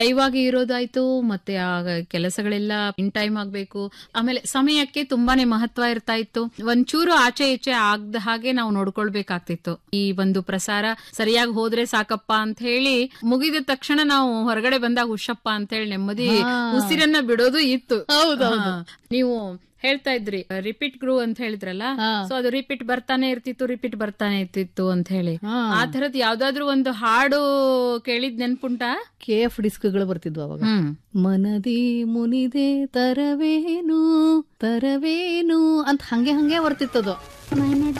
ಇವಾಗ ಇರೋದಾಯ್ತು ಮತ್ತೆ ಆ ಕೆಲಸಗಳೆಲ್ಲ ಇನ್ ಟೈಮ್ ಆಗ್ಬೇಕು ಆಮೇಲೆ ಸಮಯಕ್ಕೆ ತುಂಬಾನೇ ಮಹತ್ವ ಇರ್ತಾ ಇತ್ತು ಒಂಚೂರು ಆಚೆ ಈಚೆ ಆಗದ ಹಾಗೆ ನಾವು ನೋಡ್ಕೊಳ್ಬೇಕಾಗ್ತಿತ್ತು ಈ ಒಂದು ಪ್ರಸಾರ ಸರಿಯಾಗಿ ಹೋದ್ರೆ ಸಾಕಪ್ಪ ಅಂತ ಹೇಳಿ ಮುಗಿದ ತಕ್ಷಣ ನಾವು ಹೊರಗಡೆ ಬಂದಾಗ ಹುಷಪ್ಪ ಅಂತ ಹೇಳಿ ನೆಮ್ಮದಿ ಉಸಿರನ್ನ ಬಿಡೋದು ಇತ್ತು ಹಾ. ನೀವು ಹೇಳ್ತಾ ಇದ್ರಿ ರಿಪೀಟ್ ಗ್ರೂ ಅಂತ ಹೇಳಿದ್ರಲ್ಲ ಸೊ ಅದು ರಿಪೀಟ್ ಬರ್ತಾನೆ ಇರ್ತಿತ್ತು ರಿಪೀಟ್ ಬರ್ತಾನೆ ಇರ್ತಿತ್ತು ಅಂತ ಹೇಳಿ ಆ ತರದ್ ಯಾವ್ದಾದ್ರು ಒಂದು ಹಾಡು ಕೇಳಿದ್ ನೆನ್ಪುಂಟಾ ಕೆ ಎಫ್ ಡಿಸ್ಕ್ಗಳು ಬರ್ತಿದ್ವು ಅವಾಗ ಹ್ಮ್ ಮನದಿ ಮುನಿದೆ ತರವೇನು ತರವೇನು ಅಂತ ಹಂಗೆ ಹಂಗೆ ಬರ್ತಿತ್ತದು